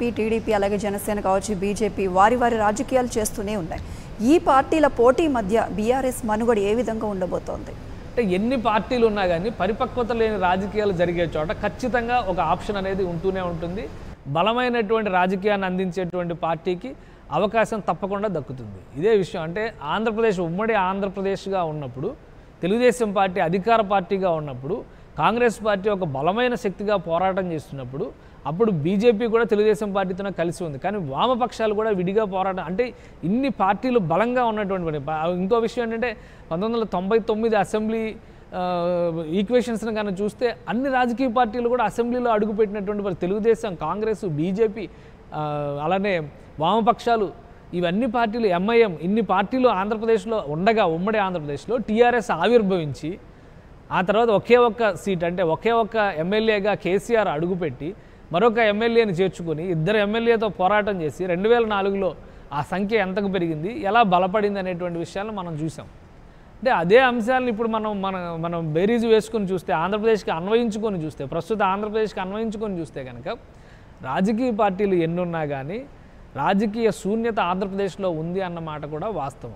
YCP TDP అలాగే జనసేన కావచ్చు BJP వారి వారి రాజకీయాలు చేస్తూనే ఉన్నాయి ఈ పార్టీల పోటీ మధ్య బీఆర్ఎస్ మనుగడ ఏ విధంగా ఉండబోతోంది అంటే ఎన్ని పార్టీలు ఉన్నా కానీ పరిపక్వత లేని రాజకీయాలు జరిగే చోట ఖచ్చితంగా ఒక ఆప్షన్ అనేది ఉంటూనే ఉంటుంది బలమైనటువంటి రాజకీయాన్ని అందించేటువంటి పార్టీకి అవకాశం తప్పకుండా దక్కుతుంది ఇదే విషయం అంటే ఆంధ్రప్రదేశ్ ఉమ్మడి ఆంధ్రప్రదేశ్గా ఉన్నప్పుడు తెలుగుదేశం పార్టీ అధికార పార్టీగా ఉన్నప్పుడు కాంగ్రెస్ పార్టీ ఒక బలమైన శక్తిగా పోరాటం చేస్తున్నప్పుడు అప్పుడు బీజేపీ కూడా తెలుగుదేశం పార్టీతోనే కలిసి ఉంది కానీ వామపక్షాలు కూడా విడిగా పోరాటం అంటే ఇన్ని పార్టీలు బలంగా ఉన్నటువంటి పని. ప- ఇంకో విషయం ఏంటంటే పంతొమ్మిది వందల తొంభై తొమ్మిది అసెంబ్లీ ఈక్వేషన్స్ని కనుక చూస్తే అన్ని రాజకీయ పార్టీలు కూడా అసెంబ్లీలో అడుగుపెట్టినటువంటి వారు తెలుగుదేశం కాంగ్రెస్ బీజేపీ ఆ, అలానే వామపక్షాలు ఇవన్నీ పార్టీలు ఎంఐఎం ఇన్ని పార్టీలు ఆంధ్రప్రదేశ్లో ఉండగా ఉమ్మడి ఆంధ్రప్రదేశ్లో టీఆర్ఎస్ ఆవిర్భవించి ఆ తర్వాత ఒకే ఒక్క సీట్ అంటే ఒకే ఒక్క ఎమ్మెల్యేగా కేసీఆర్ అడుగుపెట్టి మరొక ఎమ్మెల్యేని చేర్చుకొని ఇద్దరు ఎమ్మెల్యేతో పోరాటం చేసి రెండు వేల నాలుగులో ఆ సంఖ్య ఎంతకు పెరిగింది ఎలా బలపడింది అనేటువంటి విషయాలను మనం చూసాం అంటే అదే అంశాలను ఇప్పుడు మనం మన మనం బేరీజు వేసుకొని చూస్తే ఆంధ్రప్రదేశ్కి అన్వయించుకొని చూస్తే ప్రస్తుత ఆంధ్రప్రదేశ్కి అన్వయించుకొని చూస్తే కనుక రాజకీయ పార్టీలు ఎన్నున్నా కానీ రాజకీయ శూన్యత ఆంధ్రప్రదేశ్లో ఉంది అన్న మాట కూడా వాస్తవం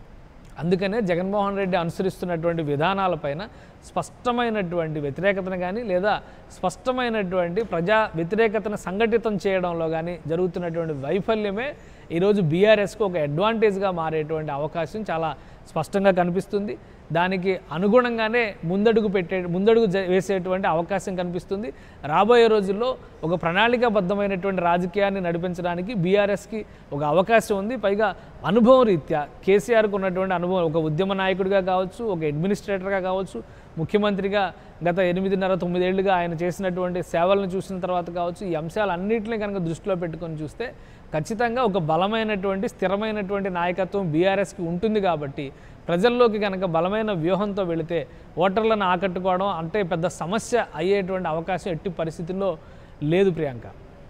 అందుకనే జగన్మోహన్ రెడ్డి అనుసరిస్తున్నటువంటి విధానాలపైన స్పష్టమైనటువంటి వ్యతిరేకతను కానీ లేదా స్పష్టమైనటువంటి ప్రజా వ్యతిరేకతను సంఘటితం చేయడంలో కానీ జరుగుతున్నటువంటి వైఫల్యమే ఈరోజు బీఆర్ఎస్కు ఒక అడ్వాంటేజ్గా మారేటువంటి అవకాశం చాలా స్పష్టంగా కనిపిస్తుంది దానికి అనుగుణంగానే ముందడుగు పెట్టే ముందడుగు జ- వేసేటువంటి అవకాశం కనిపిస్తుంది రాబోయే రోజుల్లో ఒక ప్రణాళికాబద్ధమైనటువంటి రాజకీయాన్ని నడిపించడానికి బీఆర్ఎస్కి ఒక అవకాశం ఉంది పైగా అనుభవం రీత్యా కేసీఆర్కు ఉన్నటువంటి అనుభవం ఒక ఉద్యమ నాయకుడిగా కావచ్చు ఒక అడ్మినిస్ట్రేటర్గా కావచ్చు ముఖ్యమంత్రిగా గత ఎనిమిదిన్నర తొమ్మిదేళ్లుగా ఆయన చేసినటువంటి సేవలను చూసిన తర్వాత కావచ్చు ఈ అంశాలన్నింటినీ కనుక దృష్టిలో పెట్టుకొని చూస్తే ఖచ్చితంగా ఒక బలమైనటువంటి స్థిరమైనటువంటి నాయకత్వం బీఆర్ఎస్కి ఉంటుంది కాబట్టి ప్రజల్లోకి కనుక బలమైన వ్యూహంతో వెళితే ఓటర్లను ఆకట్టుకోవడం అంటే పెద్ద సమస్య అయ్యేటువంటి అవకాశం ఎట్టి పరిస్థితుల్లో లేదు ప్రియాంక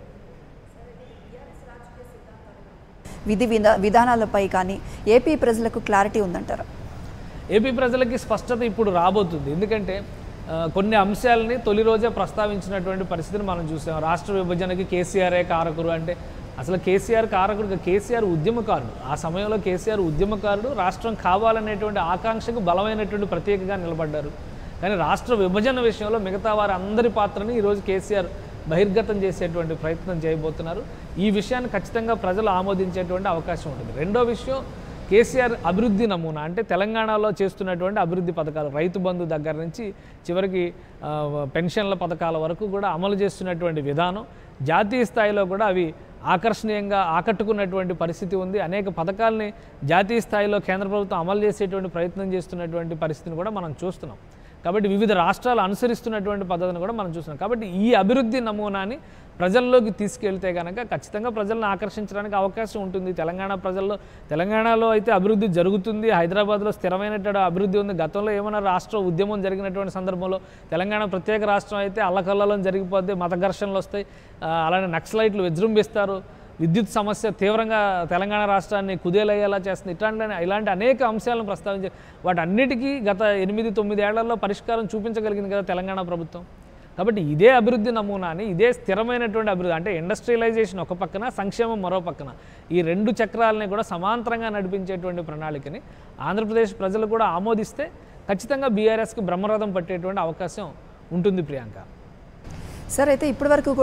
విధి విధా విధానాలపై కానీ ఏపీ ప్రజలకు క్లారిటీ ఉందంటారా ఏపీ ప్రజలకి స్పష్టత ఇప్పుడు రాబోతుంది ఎందుకంటే ఆ, కొన్ని అంశాలని తొలి రోజే ప్రస్తావించినటువంటి పరిస్థితిని మనం చూసాం రాష్ట్ర విభజనకి కేసీఆరే కారకుడు అంటే అసలు కేసీఆర్ కారకుడు కేసీఆర్ ఉద్యమకారుడు ఆ సమయంలో కేసీఆర్ ఉద్యమకారుడు రాష్ట్రం కావాలనేటువంటి ఆకాంక్షకు బలమైనటువంటి ప్రత్యేకగా నిలబడ్డారు కానీ రాష్ట్ర విభజన విషయంలో మిగతా వారి అందరి పాత్రని ఈరోజు కేసీఆర్ బహిర్గతం చేసేటువంటి ప్రయత్నం చేయబోతున్నారు ఈ విషయాన్ని ఖచ్చితంగా ప్రజలు ఆమోదించేటువంటి అవకాశం ఉంటుంది రెండో విషయం కేసీఆర్ అభివృద్ధి నమూనా అంటే తెలంగాణలో చేస్తున్నటువంటి అభివృద్ధి పథకాలు రైతు బంధు దగ్గర నుంచి చివరికి ఆ, పెన్షన్ల పథకాల వరకు కూడా అమలు చేస్తున్నటువంటి విధానం జాతీయ స్థాయిలో కూడా అవి ఆకర్షణీయంగా ఆకట్టుకున్నటువంటి పరిస్థితి ఉంది అనేక పథకాలని జాతీయ స్థాయిలో కేంద్ర ప్రభుత్వం అమలు చేసేటువంటి ప్రయత్నం చేస్తున్నటువంటి పరిస్థితిని కూడా మనం చూస్తున్నాం కాబట్టి వివిధ రాష్ట్రాలు అనుసరిస్తున్నటువంటి పద్ధతిని కూడా మనం చూస్తున్నాం కాబట్టి ఈ అభివృద్ధి నమూనాని ప్రజల్లోకి తీసుకెళ్తే కనుక ఖచ్చితంగా ప్రజలను ఆకర్షించడానికి అవకాశం ఉంటుంది తెలంగాణ ప్రజల్లో తెలంగాణలో అయితే అభివృద్ధి జరుగుతుంది హైదరాబాద్లో స్థిరమైనటువంటి అభివృద్ధి ఉంది గతంలో ఏమైనా రాష్ట్ర ఉద్యమం జరిగినటువంటి సందర్భంలో తెలంగాణ ప్రత్యేక రాష్ట్రం అయితే అల్లకల్లలో జరిగిపోద్ది మత ఘర్షణలు వస్తాయి ఆ, అలానే నక్సలైట్లు విజృంభిస్తారు విద్యుత్ సమస్య తీవ్రంగా తెలంగాణ రాష్ట్రాన్ని కుదేలయ్యేలా చేస్తుంది ఇట్లాంటి ఇలాంటి అనేక అంశాలను ప్రస్తావించే వాటన్నిటికీ గత ఎనిమిది తొమ్మిది ఏళ్లలో పరిష్కారం చూపించగలిగింది కదా తెలంగాణ ప్రభుత్వం కాబట్టి ఇదే అభివృద్ధి నమూనాని ఇదే స్థిరమైనటువంటి అభివృద్ధి అంటే ఇండస్ట్రియలైజేషన్ ఒక పక్కన సంక్షేమం మరో పక్కన ఈ రెండు చక్రాలని కూడా సమాంతరంగా నడిపించేటువంటి ప్రణాళికని ఆంధ్రప్రదేశ్ ప్రజలు కూడా ఆమోదిస్తే ఖచ్చితంగా బీఆర్ఎస్కి బ్రహ్మరథం పట్టేటువంటి అవకాశం ఉంటుంది ప్రియాంక సార్ అయితే ఇప్పటివరకు